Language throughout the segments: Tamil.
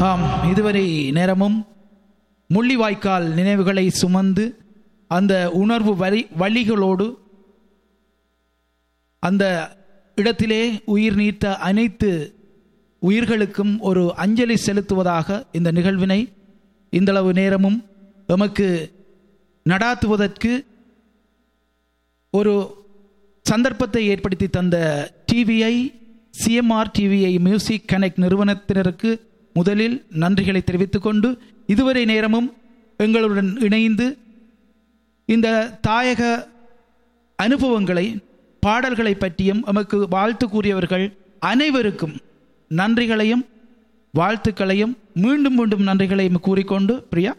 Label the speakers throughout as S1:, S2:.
S1: ஆம் இதுவரை நேரமும் முள்ளிவாய்க்கால் நினைவுகளை சுமந்து அந்த உணர்வு வரி வழிகளோடு அந்த இடத்திலே உயிர் நீத்த அனைத்து உயிர்களுக்கும் ஒரு அஞ்சலி செலுத்துவதாக இந்த நிகழ்வினை இந்தளவு நேரமும் எமக்கு நடாத்துவதற்கு ஒரு சந்தர்ப்பத்தை ஏற்படுத்தி தந்த TVI CMR TVI music connect நிறுவனத்தினருக்கு முதலில் நன்றிகளை தெரிவித்துக்கொண்டு இதுவரை நேரமும் எங்களுடன் இணைந்து இந்த தாயக அனுபவங்களை பாடல்களை பற்றியும் எமக்கு வாழ்த்து கூறியவர்கள் அனைவருக்கும் நன்றிகளையும் வாழ்த்துக்களையும் மீண்டும் மீண்டும் நன்றிகளையும் கூறிக்கொண்டு பிரியா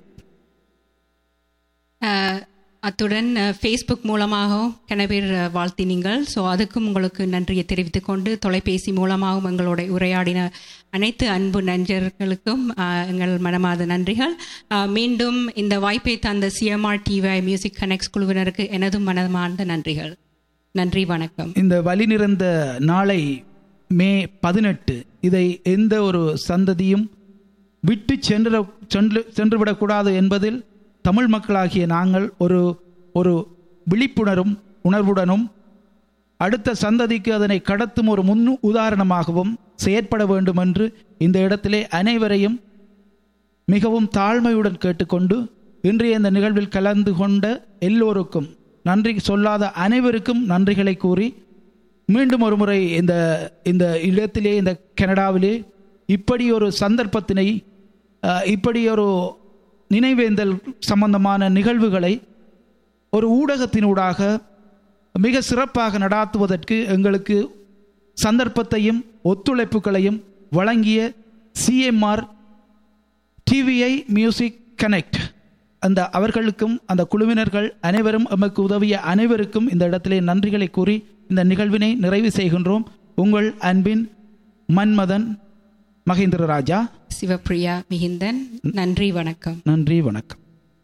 S2: அஹ், அத்துடன் ஃபேஸ்புக் மூலமாகவும் கன பேர் அஹ், வாழ்த்தினீங்கள் ஸோ அதுக்கும் உங்களுக்கு நன்றியை தெரிவித்துக் கொண்டு தொலைபேசி மூலமாகவும் எங்களோட உரையாடின அனைத்து அன்பு நஞ்சர்களுக்கும் அஹ், எங்கள் மனமாத நன்றிகள் அஹ், மீண்டும் இந்த வாய்ப்பை தந்த சிஎம்ஆர் டிவி மியூசிக் கனெக்ட்ஸ் குழுவினருக்கு எனதும் மனமார்ந்த நன்றிகள் நன்றி வணக்கம்
S1: இந்த வழி நிறைந்த நாளை மே பதினெட்டு இதை எந்த ஒரு சந்ததியும் விட்டு சென்று சென்று சென்றுவிடக்கூடாது என்பதில் தமிழ் மக்களாகிய நாங்கள் ஒரு ஒரு விழிப்புணரும் உணர்வுடனும் அடுத்த சந்ததிக்கு அதனை கடத்தும் ஒரு முன் உதாரணமாகவும் செயற்பட வேண்டும் என்று இந்த இடத்திலே அனைவரையும் மிகவும் தாழ்மையுடன் கேட்டுக்கொண்டு இன்றைய இந்த நிகழ்வில் கலந்து கொண்ட எல்லோருக்கும் நன்றி சொல்லாத அனைவருக்கும் நன்றிகளை கூறி மீண்டும் ஒரு முறை இந்த இந்த இடத்திலே இந்த கனடாவிலே இப்படி ஒரு சந்தர்ப்பத்தினை அஹ், இப்படி ஒரு நினைவேந்தல் சம்பந்தமான நிகழ்வுகளை ஒரு ஊடகத்தினூடாக மிக சிறப்பாக நடாத்துவதற்கு எங்களுக்கு சந்தர்ப்பத்தையும் ஒத்துழைப்புகளையும் வழங்கிய சிஎம்ஆர் டிவிஐ மியூசிக் கனெக்ட் அந்த அவர்களுக்கும் அந்த குழுவினர்கள் அனைவரும் எமக்கு உதவிய அனைவருக்கும் இந்த இடத்திலே நன்றிகளை கூறி இந்த நிகழ்வினை நிறைவு செய்கின்றோம் உங்கள் அன்பின் மன்மதன் மகேந்திர ராஜா
S2: சிவப்பிரியா மிகிந்தன் நன்றி வணக்கம்
S1: நன்றி வணக்கம்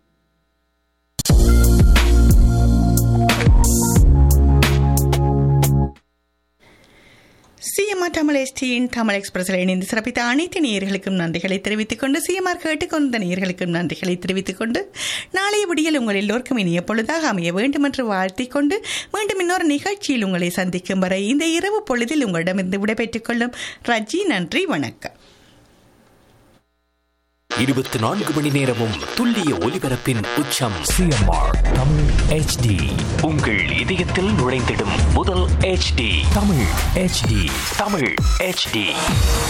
S3: சிஎம்ஆர் தமிழ் எஸ்டியின் தமிழ் எக்ஸ்பிரஸில் இணைந்து சிறப்பித்த அனைத்து நேயர்களுக்கும் நன்றிகளை தெரிவித்துக் கொண்டு சிஎம்ஆர் கேட்டுக்கொண்ட நேயர்களுக்கும் நன்றிகளை தெரிவித்துக் கொண்டு நாளைய விடியல் உங்கள் எல்லோருக்கும் இனிய பொழுதாக அமைய வேண்டும் என்று வாழ்த்திக் கொண்டு மீண்டும் இன்னொரு நிகழ்ச்சியில் உங்களை சந்திக்கும் வரை இந்த இரவு பொழுதில் உங்களிடமிருந்து விடைபெற்றுக் கொள்ளும் ரஜி நன்றி வணக்கம்
S4: இருபத்தி நான்கு மணி நேரமும் துல்லிய ஒலிபரப்பின் உச்சம்
S5: சிஎம்ஆர் தமிழ் ஹெச்டி
S4: உங்கள் இதயத்தில் நுழைந்திடும் முதல் HD
S5: Tamil HD
S4: Tamil HD